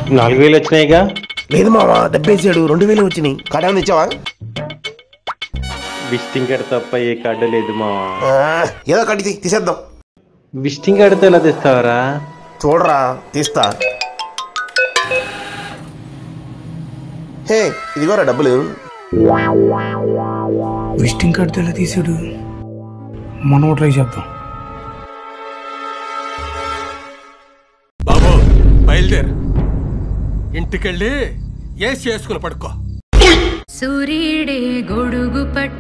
నాలుగు వేలు వచ్చినాయిగా లేదు మావా దెబ్బేసాడు రెండు వేలు వచ్చినాయి కాడేమన్నా ఇచ్చావా విజిటింగ్ కార్డు తప్ప ఏ కార్డు లేదు మా ఆ, ఏదో కట్టి తీసేద్దాం విజిటింగ్ కార్డుతో ఎలా తెస్తావరా చూడరా తీస్తా హే ఇదిగోరా డబ్బులు విజిటింగ్ కార్డు ఎలా తీసాడు మనం ట్రై చేద్దాం బాబు బయలుదేరు ఇంటికెళ్ళి ఏసి చేసుకుని పడుకో సూర్యుడే గొడుగు పట్టి